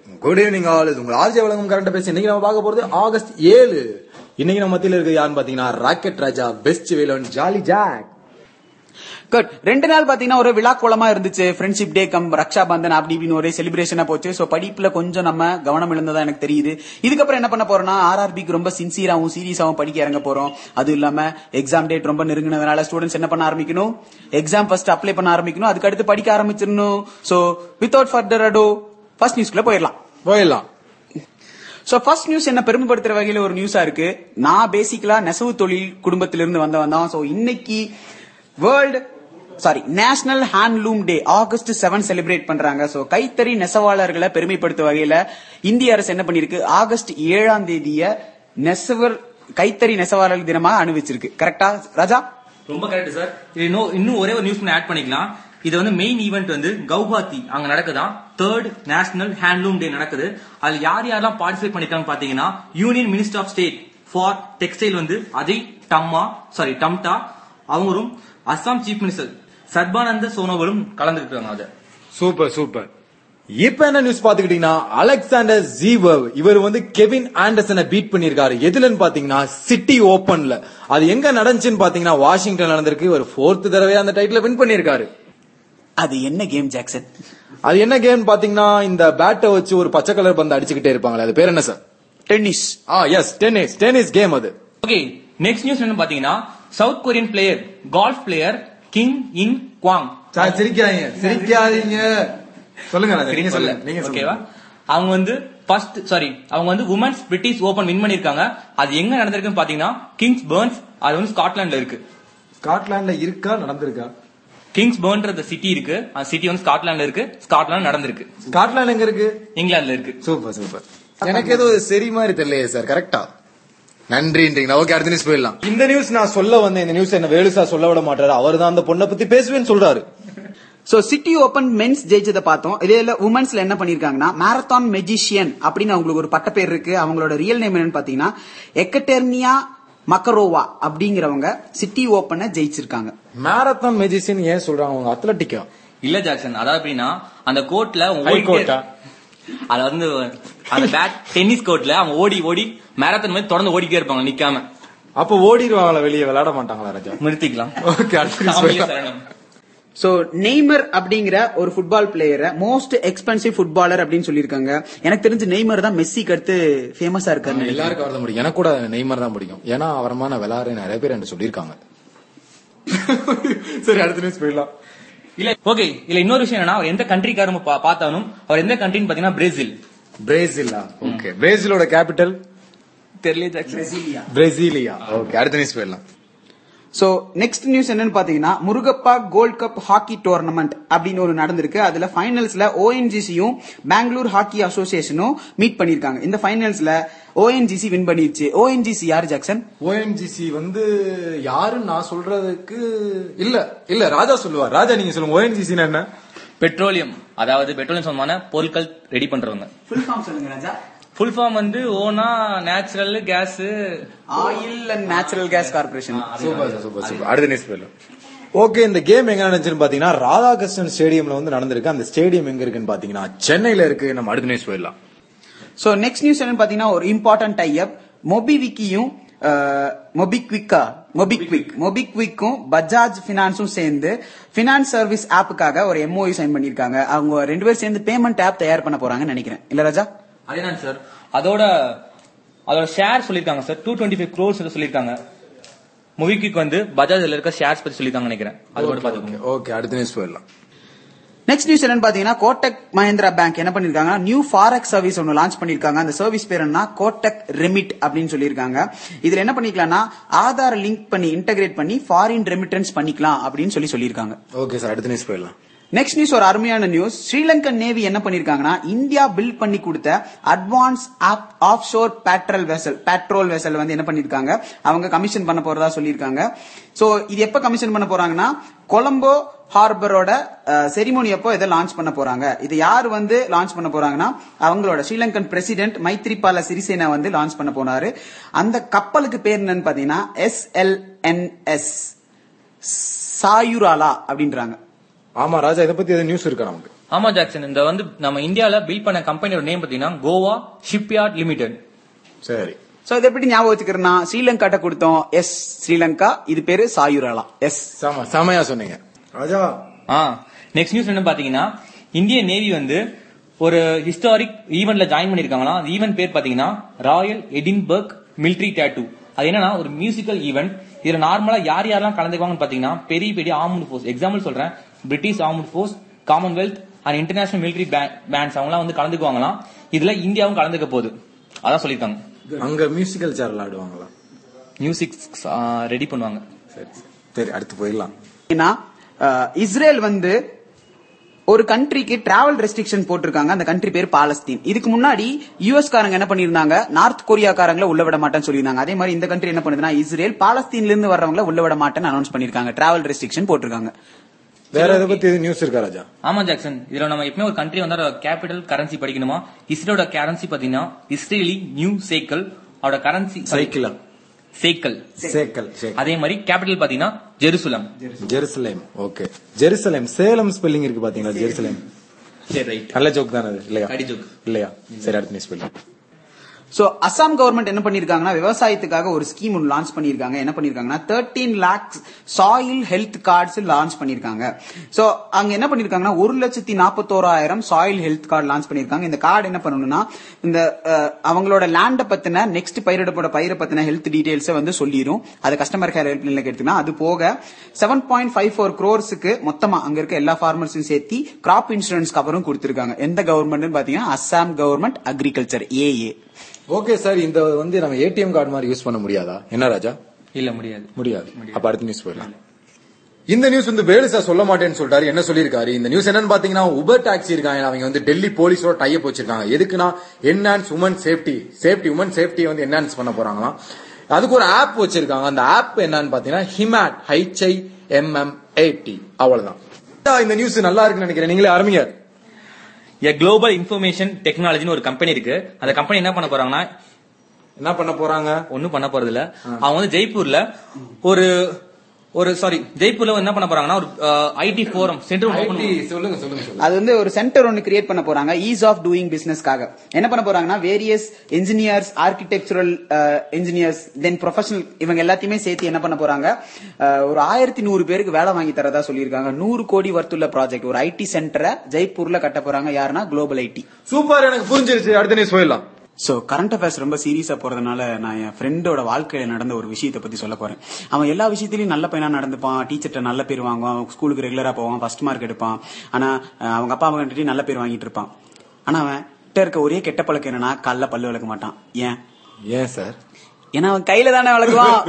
Good evening all இது உங்கள் RJ வழங்கும் கரண்ட் பேசி இன்னைக்கு நம்ம பார்க்க போறது ஆகஸ்ட் ஏழு இன்னைக்கு நம்ம மத்தியில் இருக்கு யாருன்னு பாத்தீங்கன்னா rocket Raja best Velan jolly Jack good ரெண்டு நாள் பாத்தீங்கன்னா ஒரு விழா கோலமா இருந்துச்சு friendship day cum Raksha Bandhan அப்படி இப்படின்னு ஒரே செலிப்ரேஷனா போச்சு சோ படிப்புல கொஞ்சம் நம்ம கவனம் இழந்ததா எனக்கு தெரியுது இதுக்கப்புறம் என்ன பண்ண போறோம்னா ஆர்ஆர்பிக்கு ரொம்ப சின்சியராவும் சீரியஸாவும் படிக்க இறங்க போறோம் அது இல்லாம எக்ஸாம் டேட் ரொம்ப நெருங்கினதுனால ஸ்டூடெண்ட்ஸ் என்ன பண்ண ஆரம்பிக்கணும் எக்ஸாம் ஃபர்ஸ்ட் அப்ளை பண்ண ஆரம்பிக்கணும் அதுக்கு அடுத்து படிக்க ஆரம்பிச்சிடணும் so without further ado first நியூஸ்க்குள்ள போயிடலாம் போயிடலாம் சோ ஃபர்ஸ்ட் நியூஸ் என்ன பெருமைப்படுத்துற வகையில ஒரு நியூஸா இருக்கு நான் பேசிக்கலா நெசவு தொழில் குடும்பத்திலிருந்து வந்தவன் தான் சோ இன்னைக்கு world sorry national handloom day August seven celebrate பண்றாங்க சோ கைத்தறி நெசவாளர்களை பெருமைப்படுத்தும் வகையில இந்திய அரசு என்ன பண்ணிருக்கு ஆகஸ்ட் ஏழாம் தேதிய நெசவர் கைத்தறி நெசவாளர் தினமா அனுபவிச்சிருக்கு கரெக்டா ராஜா ரொம்ப கரெக்ட் சார் இது இன்னும் இன்னும் ஒரே ஒரு நியூஸ் ஆட் பண்ணிக்கலாம் இது வந்து மெயின் ஈவெண்ட் வந்து கவுஹாத்தி அங்க நடக்குதான் தேர்ட் நேஷனல் ஹேண்ட்லூம் டே நடக்குது அதுல யார் யாரெல்லாம் பார்ட்டிசிபேட் பண்ணிருக்காங்க பாத்தீங்கன்னா union minister of state for textile வந்து அஜய் டம்மா சாரி டம்டா அவரும் அஸ்ஸாம் சீஃப் மினிஸ்டர் சர்பானந்த சோனோவலும் கலந்துருக்காங்க அதை சூப்பர் சூப்பர் இப்ப என்ன நியூஸ் பாத்துக்கிட்டீங்கன்னா அலெக்சாண்டர் ஜீவவ் இவர் வந்து கெவின் ஆண்டர்சனை பீட் பண்ணிருக்காரு எதுலன்னு பாத்தீங்கன்னா சிட்டி ஓபன்ல அது எங்க நடந்துச்சுன்னு பாத்தீங்கன்னா வாஷிங்டன் நடந்திருக்கு இவர் ஃபோர்த் தடவையா அந்த டைட்டில் வின் பண்ணிருக்காரு அது என்ன கேம் ஜாக்சன் அது என்ன கேம் பாத்தீங்கன்னா இந்த பேட்டை வச்சு ஒரு பச்சை கலர் பந்து அடிச்சுக்கிட்டே இருப்பாங்களே அது பேர் என்ன sir tennis ah yes tennis tennis game அது ஓகே நெக்ஸ்ட் நியூஸ் என்ன பாத்தீங்கன்னா south Korean player golf player Kim In Kyung சிரிக்காதீங்க சிரிக்காதீங்க சொல்லுங்க ராஜா, நீங்க சொல்ல சொல்லுங்க நீங்க ஓகேவா சொல்லுங்க அவங்க வந்து ஃபர்ஸ்ட் சாரி அவங்க வந்து உமன்ஸ் பிரிட்டிஷ் ஓபன் வின் பண்ணிருக்காங்க அது எங்க நடந்திருக்குன்னு பாத்தீங்கன்னா கிங்ஸ் பர்ன்ஸ் அது வந்து ஸ்காட்லாண்ட்ல இருக்கு ஸ்காட்லாண்ட்ல இருக்கா நடந்திருக்கா கிங்ஸ் பர்ன்ற சிட்டி இருக்கு அந்த சிட்டி வந்து ஸ்காட்லாண்ட்ல இருக்கு ஸ்காட்லாந்து நடந்திருக்கு ஸ்காட்லாண்ட் எங்க இருக்கு இங்கிலாந்துல இருக்கு சூப்பர் சூப்பர் எனக்கு ஏதோ சரி மாதிரி தெரியலையே சார் கரெக்டா நன்றின்றீங்களா ஓகே அடுத்த நியூஸ் போயிடலாம் இந்த நியூஸ் நான் சொல்ல வந்தேன் இந்த நியூஸ் என்ன வேலு சார் சொல்ல விட மாட்டாரு அவர் தான் அந்த பொண்ணை பத்தி பேசுவேன்னு சொல்றாரு சோ சிட்டி ஓபன் மென்ஸ் ஜெயிச்சதை பார்த்தோம் இதே உமன்ஸ்ல என்ன பண்ணிருக்காங்கன்னா மாரத்தான் மெஜிஷியன் அப்படின்னு அவங்களுக்கு ஒரு பட்ட பேர் இருக்கு அவங்களோட ரியல் நேம் என்னன்னு பாத்தீங்கன்னா எக்கட்டெர்னியா மக்கரோவா அப்படிங்கிறவங்க சிட்டி ஓபனை ஜெயிச்சிருக்காங்க மேரத்தான் மெஜிசியன் ஏன் சொல்றாங்க அவங்க அத்லட்டிக்கா இல்ல ஜாக்சன் அதாவது எப்படின்னா அந்த கோர்ட்ல High court ஆ? அது வந்து அந்த பேட் டென்னிஸ் கோர்ட்ல அவங்க ஓடி ஓடி மேரத்தான் மாதிரி தொடர்ந்து ஓடிட்டே இருப்பாங்க நிக்காம அப்ப ஓடிடுவாங்களா வெளியே விளையாட மாட்டாங்களா ராஜா நிறுத்திக்கலாம் ஓகே அடுத்த news சாமியே போயிடலாம். சரணம். சோ நெய்மர் அப்படிங்கிற ஒரு ஃபுட்பால் பிளேயரை மோஸ்ட் எக்ஸ்பென்சிவ் ஃபுட்பாலர் அப்படின்னு சொல்லியிருக்காங்க எனக்கு தெரிஞ்சு நெய்மர் தான் மெஸ்ஸிக்கு அடுத்து ஃபேமஸா இருக்காரு எல்லாருக்கும் அவர் தான் பிடிக்கும் எனக்கு கூட நெய்மர் தான் பிடிக்கும் ஏன்னா அவரமா நான் விளையாடுறேன் நிறைய பேர் என்ன சொல்லியிருக்காங்க சரி அடுத்த நியூஸ் போயிடலாம் இல்ல ஓகே இல்ல இன்னொரு விஷயம் என்னன்னா அவர் எந்த கண்ட்ரிக்காரும் பார்த்தாலும் அவர் எந்த கண்ட்ரின்னு பாத்தீங்கன்னா பிரேசில் பிரேசிலா ஓகே பிரேசிலோட கேபிட்டல் தெரியல ஜாக்சன் பிரேசிலியா ஓகே அடுத்த நியூஸ் போயிடலாம் சோ நெக்ஸ்ட் நியூஸ் என்னன்னு பாத்தீங்கன்னா Murugappa gold cup hockey tournament அப்படின்னு ஒரு நடந்திருக்கு அதுல ஃபைனல்ஸ்ல ஓஎன்ஜிசியும் பெங்களூர் ஹாக்கி அசோசியேஷனும் மீட் பண்ணிருக்காங்க இந்த ஃபைனல்ஸ்ல ஓஎன்ஜிசி வின் பண்ணிருச்சு ஓஎன்ஜிசி யார் ஜாக்சன் ஓஎன்ஜிசி வந்து யாருன்னு நான் சொல்றதுக்கு இல்ல இல்ல ராஜா சொல்லுவார் ராஜா நீங்க சொல்லுங்க ஓஎன்ஜிசி என்ன பெட்ரோலியம் அதாவது பெட்ரோலியம் சம்பந்தமான பொருட்கள் ரெடி பண்றவங்க ஃபுல் ஃபார்ம் சொல்லுங்க ராஜா ஃபுல் ஃபார்ம் வந்து ஓனா natural gas oil and natural gas corporation super super super அடுத்த நியூஸ் போயிடலாம் ஓகே இந்த கேம் எங்க நடந்துச்சுன்னு பாத்தீங்கன்னா ராதாகிருஷ்ணன் ஸ்டேடியம்ல வந்து நடந்திருக்கு அந்த ஸ்டேடியம் எங்க இருக்குன்னு பாத்தீங்கன்னா சென்னையில இருக்கு நம்ம அடுத்த நியூஸ் போயிடலாம் சோ நெக்ஸ்ட் நியூஸ் என்னன்னு பாத்தீங்கன்னா ஒரு இம்பார்ட்டன்ட் டை அப் மொபிவிக்கியும் மொபிக்விக்கா மொபிக்விக் மொபிக்விக்கும் பஜாஜ் பினான்ஸும் சேர்ந்து பினான்ஸ் சர்வீஸ் ஆப்புக்காக ஒரு எம்ஓயு சைன் பண்ணிருக்காங்க அவங்க ரெண்டு பேரும் சேர்ந்து பேமெண்ட் ஆப் தயார் பண்ண போறாங்கன்னு நினைக்கிறேன் இல்ல ராஜா அதேதான் சார் அதோட அதோட ஷேர் சொல்லிருக்காங்க sir two twenty five crores சொல்லிருக்காங்க மூவிக்கு வந்து பஜாஜ்ல இருக்க ஷேர்ஸ் பத்தி சொல்லிருக்காங்க நினைக்கிறேன் அது மட்டும் பாத்துக்கோங்க ஓகே அடுத்த நியூஸ் போயிடலாம் நெக்ஸ்ட் நியூஸ் என்னன்னு பாத்தீங்கன்னா கோட்டக் மஹேந்திரா பேங்க் என்ன பண்ணிருக்காங்க நியூ ஃபாரெக்ஸ் சர்வீஸ் ஒன்னு லான்ச் பண்ணிருக்காங்க அந்த சர்வீஸ் பேர் என்ன கோட்டக் ரெமிட் அப்படின்னு சொல்லியிருக்காங்க இதுல என்ன பண்ணிக்கலாம்னா ஆதார் லிங்க் பண்ணி இன்டகிரேட் பண்ணி ஃபாரின் ரெமிட்டன்ஸ் பண்ணிக்கலாம் அப்படின்னு சொல்லி சொல்லியிருக்காங்க ஓகே சார் அடுத்த நியூஸ் போயிடலாம் நெக்ஸ்ட் நியூஸ் ஒரு அருமையான நியூஸ் ஸ்ரீலங்கன் நேவி என்ன பண்ணிருக்காங்கன்னா இந்தியா பில்ட் பண்ணி கொடுத்த advance offshore patrol vessel patrol vessel வந்து என்ன பண்ணிருக்காங்க அவங்க கமிஷன் பண்ண போறதா சொல்லியிருக்காங்க சோ இது எப்ப கமிஷன் பண்ண போறாங்கன்னா கொலம்போ ஹார்பரோட செரிமோனி அப்போ இதை லான்ச் பண்ண போறாங்க இது யார் வந்து லான்ச் பண்ண போறாங்கன்னா அவங்களோட ஸ்ரீலங்கன் பிரசிடென்ட் மைத்ரிபால சிறிசேனா வந்து லான்ச் பண்ண போனாரு அந்த கப்பலுக்கு பேர் என்னன்னு பாத்தீங்கன்னா S L N S Sayurala அப்படின்றாங்க ஆமா ராஜா இதை பத்தி எதுவும் நியூஸ் இருக்கா நமக்கு ஆமா ஜாக்சன் இந்த வந்து நம்ம இந்தியால பில்ட் பண்ண கம்பெனியோட நேம் பாத்தீங்கன்னா கோவா ஷிப்யார்ட் லிமிடெட் சரி சோ இதை எப்படி ஞாபகம் வச்சுக்கிறேன்னா ஸ்ரீலங்காட்ட கொடுத்தோம் எஸ் ஸ்ரீலங்கா இது பேரு சாயுராலா எஸ் செம செமையா சொன்னீங்க ராஜா ஆ நெக்ஸ்ட் நியூஸ் என்ன பாத்தீங்கன்னா இந்தியன் நேவி வந்து ஒரு ஹிஸ்டாரிக் ஈவெண்ட்ல ஜாயின் பண்ணிருக்காங்களா அந்த ஈவெண்ட் பேர் பாத்தீங்கன்னா ராயல் எடின்பர்க் மிலிட்ரி டேட்டூ அது என்னன்னா ஒரு மியூசிக்கல் ஈவெண்ட் இதுல நார்மலா யார் யாரெல்லாம் கலந்துக்குவாங்கன்னு பாத்தீங்கன்னா பெரிய பெரிய ஆர்ம்டு ஃபோர்ஸ் எக்ஸாம்பிள் சொல்றேன் British armed force Commonwealth and international military bands அவங்கலாம் வந்து கலந்துக்குவாங்களாம் இதுல இந்தியாவும் கலந்துக்க போகுது அதான் சொல்லியிருக்காங்க அங்க மியூசிக்கல் சேர் விளையாடுவாங்களா மியூசிக் ரெடி பண்ணுவாங்க சரி சரி அடுத்து போயிடலாம் ஏன்னா அஹ், இஸ்ரேல் வந்து ஒரு கண்ட்ரிக்கு டிராவல் ரெஸ்ட்ரிக்ஷன் போட்டிருக்காங்க அந்த கண்ட்ரி பேர் பாலஸ்தீன் இதுக்கு முன்னாடி யூஎஸ் காரங்க என்ன பண்ணிருந்தாங்க நார்த் கொரியா காரங்கள உள்ள விட மாட்டேன்னு சொல்லியிருந்தாங்க அதே மாதிரி இந்த கண்ட்ரி என்ன பண்ணுதுன்னா இஸ்ரேல் பாலஸ்தீன்ல இருந்து வர்றவங்கள உள்ள விட மாட்டேன்னு அனௌன்ஸ் பண்ணிருக்காங்க டிராவல் ரெஸ்ட்ரிக்ஷன் போட்டிருக்காங்க வேற எதை பத்தி எது நியூஸ் இருக்கா ராஜா ஆமா ஜாக்சன் இதுல நம்ம எப்பவுமே ஒரு கண்ட்ரி வந்து கேபிட்டல் கரன்சி படிக்கணுமா இஸ்ரேலோட கரன்சி பாத்தீங்கன்னா இஸ்ரேலி நியூ சைக்கிள் அவரோட கரன்சி சைக்கிளா சைக்கிள் சேக்கல் சேக்கல் அதே மாதிரி கேபிட்டல் பாத்தீங்கன்னா Jerusalem Jerusalem okay Jerusalem Salem spelling இருக்கு பாத்தீங்களா ஜெருசலேம் சரி ரைட் நல்ல ஜோக் தானே அது இல்லையா கடி joke. இல்லையா சரி அடுத்த news spelling so Assam government என்ன பண்ணிருக்காங்கன்னா விவசாயத்துக்காக ஒரு ஸ்கீம் ஒன்று லான்ச் பண்ணிருக்காங்க என்ன பண்ணிருக்காங்கன்னா thirteen lakhs soil health cards launch பண்ணிருக்காங்க சோ அங்க என்ன பண்ணிருக்காங்கன்னா ஒரு லட்சத்தி நாற்பத்தோராயிரம் சாயில் ஹெல்த் கார்டு லான்ச் பண்ணிருக்காங்க இந்த கார்டு என்ன பண்ணணும்னா இந்த அஹ், அவங்களோட லேண்ட பத்தின நெக்ஸ்ட் பயிரிடப்போட பயிரை பத்தின ஹெல்த் டீடைல்ஸ் வந்து சொல்லிரும் அது கஸ்டமர் கேர் ஹெல்ப்லைன்ல எடுத்துனா அது போக செவன் பாயிண்ட் ஃபைவ் ஃபோர் க்ரோர்ஸுக்கு மொத்தமா அங்க இருக்க எல்லா ஃபார்மர்ஸும் சேர்த்து கிராப் இன்சூரன்ஸ் கவரும் கொடுத்திருக்காங்க எந்த கவர்மெண்ட் பாத்தீங்கன்னா Assam government agriculture ah okay sir இந்த வந்து நம்ம ஏடிஎம் கார்டு மாதிரி யூஸ் பண்ண முடியாதா என்ன ராஜா இல்ல முடியாது முடியாது அப்ப அடுத்த நியூஸ் போயிடலாம் இந்த நியூஸ் வந்து வேலு சார் சொல்ல மாட்டேன்னு சொல்லிட்டாரு என்ன சொல்லியிருக்காரு இந்த நியூஸ் என்னன்னு பாத்தீங்கன்னா உபர் டாக்ஸி இருக்காங்க அவங்க வந்து டெல்லி போலீஸோட டைப் வச்சிருக்காங்க எதுக்குன்னா enhance woman safety safety woman சேஃப்டியை வந்து என்ஹான்ஸ் பண்ண போறாங்களாம் அதுக்கு ஒரு ஆப் வச்சிருக்காங்க அந்த ஆப் என்னன்னு பாத்தீங்கன்னா ஹிமேட் ஹைச்ஐ எம்எம் ஏடி அவ்வளவுதான் இந்த நியூஸ் நல்லா இருக்குன்னு நினைக்கிறேன் நீங்களே ஆரம்பிங்க எ குளோபல் இன்ஃபர்மேஷன் டெக்னாலஜின்னு ஒரு கம்பெனி இருக்கு அந்த கம்பெனி என்ன பண்ண போறாங்கன்னா என்ன பண்ண போறாங்க ஒண்ணும் பண்ண போறது இல்ல அவங்க வந்து ஜெய்ப்பூர்ல ஒரு ஒரு சாரி ஜெய்ப்பூர்ல என்ன பண்ண போறாங்கன்னா ஒரு ஐடி ஃபோரம் சென்டர் IT சொல்லுங்க சொல்லுங்க சொல்லுங்க அது வந்து ஒரு சென்டர் ஒன்னு கிரியேட் பண்ண போறாங்க ஈஸ் ஆஃப் டூயிங் பிசினஸ்க்காக என்ன பண்ண போறாங்கன்னா various engineers architectural engineers then professional இவங்க எல்லாத்தையுமே சேர்த்து என்ன பண்ண போறாங்க அஹ், ஒரு ஆயிரத்தி நூறு பேருக்கு வேலை வாங்கி தரதா சொல்லியிருக்காங்க நூறு கோடி வர்த்துள்ள ப்ராஜெக்ட் ஒரு ஐடி சென்டரை ஜெய்ப்பூர்ல கட்ட போறாங்க யாருன்னா குளோபல் ஐடி சூப்பர் எனக்கு புரிஞ்சிருச்சு அடுத்த நியூஸ் போயிடலாம் சோ கரண்ட் அஃபேர்ஸ் ரொம்ப சீரியஸா போறதுனால நான் என் ஃப்ரெண்டோட வாழ்க்கையில நடந்த ஒரு விஷயத்தை பத்தி சொல்ல போறேன் அவன் எல்லா விஷயத்திலயும் நல்ல பையனா நடந்துப்பான் டீச்சர்ட்ட நல்ல பேர் வாங்குவான் ஸ்கூலுக்கு ரெகுலரா போவான் ஃபர்ஸ்ட் மார்க் எடுப்பான் ஆனா அஹ், அவங்க அப்பா அவங்க நல்ல பேர் வாங்கிட்டு இருப்பான் ஆனா அவன் கிட்ட இருக்க ஒரே கெட்ட பழக்கம் என்னன்னா கல்ல பல்லு விளக்க மாட்டான் ஏன் ஏன் சார் ஏன்னா அவன் கையில தானே விளக்குவான்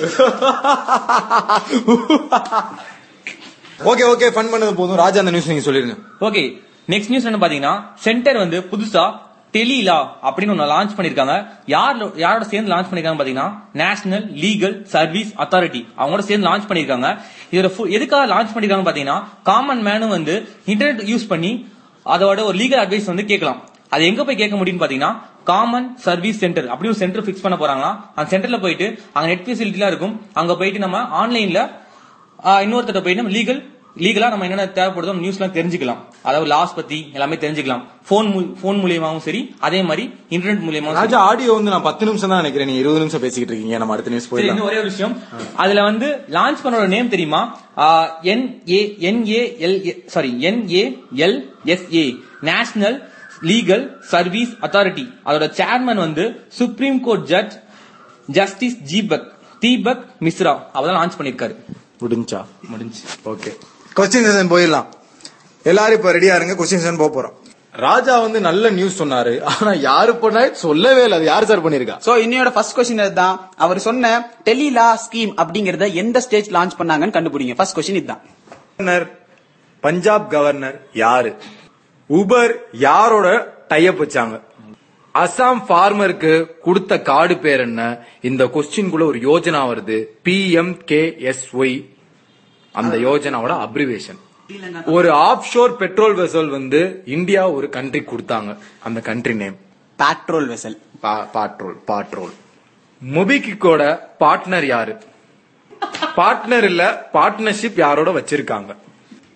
ஓகே ஓகே ஃபன் பண்ணது போதும் ராஜா அந்த நியூஸ் நீங்க சொல்லிருங்க ஓகே நெக்ஸ்ட் நியூஸ் என்ன பாத்தீங்கன்னா சென்டர் வந்து புதுசா டெலிலா அப்படின்னு ஒன்னு லான்ச் பண்ணிருக்காங்க யார் யாரோட சேர்ந்து லான்ச் பண்ணிருக்காங்க பாத்தீங்கன்னா நேஷனல் லீகல் சர்வீஸ் அத்தாரிட்டி அவங்களோட சேர்ந்து லான்ச் பண்ணிருக்காங்க இதுல full- எதுக்காக லான்ச் பண்ணிருக்காங்க பாத்தீங்கன்னா காமன் மேனும் வந்து இன்டர்நெட் யூஸ் பண்ணி அதோட ஒரு லீகல் அட்வைஸ் வந்து கேட்கலாம் அது எங்க போய் கேட்க முடியும்னு பாத்தீங்கன்னா காமன் சர்வீஸ் சென்டர் அப்படி ஒரு சென்டர் பிக்ஸ் பண்ண போறாங்களா அந்த சென்டர்ல போயிட்டு அங்க நெட் ஃபெசிலிட்டிலாம் இருக்கும் அங்க போயிட்டு நம்ம ஆன்லைன்ல இன்னொருத்தட்ட போயிட்டு நம்ம லீகல் லீகலா நம்ம என்னென்ன தேவைப்படுதோ நியூஸ்லாம் தெரிஞ்சுக்கலாம் அதாவது லாஸ் பத்தி எல்லாமே தெரிஞ்சுக்கலாம் போன் போன் மூலியமாவும் சரி அதே மாதிரி இன்டர்நெட் மூலியமாவும் சரி. ராஜா ஆடியோ வந்து நான் பத்து நிமிஷம் தான் நினைக்கிறேன் நீங்க இருபது நிமிஷம் பேசிக்கிட்டு இருக்கீங்க நம்ம அடுத்த நியூஸ் சரி போயிடலாம் இன்னும் ஒரே ஒரு விஷயம் அதுல வந்து லான்ச் பண்ணோட நேம் தெரியுமா N A N A L sorry N A L S A national legal service authority அதோட சேர்மன் வந்து supreme court judge justice Jeebak Dipak Misra அவதான் லான்ச் பண்ணிருக்காரு முடிஞ்சா முடிஞ்சு ஓகே கொஸ்டின் செஷன் போயிடலாம் எல்லாரும் இப்ப ரெடியா இருங்க கொஸ்டின் செஷன் போக போறோம் ராஜா வந்து நல்ல நியூஸ் சொன்னாரு ஆனா யாரு பண்ணா சொல்லவே இல்லை அது யார் சார் பண்ணிருக்கா சோ இன்னையோட ஃபர்ஸ்ட் கொஸ்டின் இதுதான் அவர் சொன்ன டெலிலா ஸ்கீம் அப்படிங்கறத எந்த ஸ்டேஜ் லான்ச் பண்ணாங்கன்னு கண்டுபிடிங்க ஃபர்ஸ்ட் கொஸ்டின் இதுதான் கவர்னர் பஞ்சாப் கவர்னர் யாரு உபர் யாரோட டைப் வச்சாங்க அசாம் ஃபார்மருக்கு கொடுத்த கார்டு பேர் என்ன இந்த கொஸ்டின்குள்ள ஒரு யோஜனா வருது P M K S Y அந்த யோஜனாவோட அப்ரிவேஷன் ஒரு ஆஃப் ஷோர் பெட்ரோல் வெசல் வந்து இந்தியா ஒரு கண்ட்ரி கொடுத்தாங்க அந்த country name patrol vessel patrol patrol மொபிகிக்கோட பார்ட்னர் யாரு பார்ட்னர் இல்ல பார்ட்னர்ஷிப் யாரோட வச்சிருக்காங்க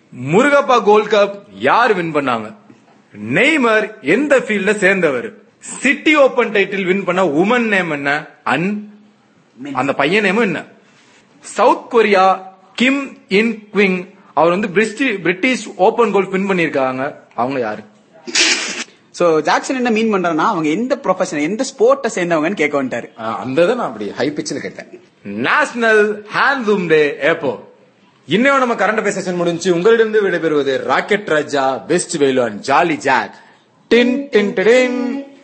முருகப்பா கோல்ட் கப் யார் வின் பண்ணாங்க நெய்மர் எந்த ஃபீல்ட்ல சேர்ந்தவர் சிட்டி ஓபன் டைட்டில் வின் பண்ண உமன் நேம் என்ன அன் அந்த பையன் நேமும் என்ன சவுத் கொரியா கிம் இன் குவிங் அவர் வந்து பிரிஸ்டி- பிரிட்டிஷ் ஓபன் கோல்ட் வின் பண்ணிருக்காங்க அவங்க யாரு சோ ஜாக்சன் என்ன மீன் பண்றாருன்னா அவங்க எந்த ப்ரொஃபஷன் எந்த ஸ்போர்ட்டை சேர்ந்தவங்கன்னு கேட்க வந்துட்டாரு ஆ, அந்த இதை நான் அப்படி ஹை பிச்சில் கேட்டேன் நேஷனல் ஹேண்ட்லூம் டே எப்போ இன்னும் நம்ம கரண்ட் அஃபேர் செஷன் முடிஞ்சு உங்களிடம் விடைபெறுவது rocket Raja best Velu and jolly Jack டின் டின் டின்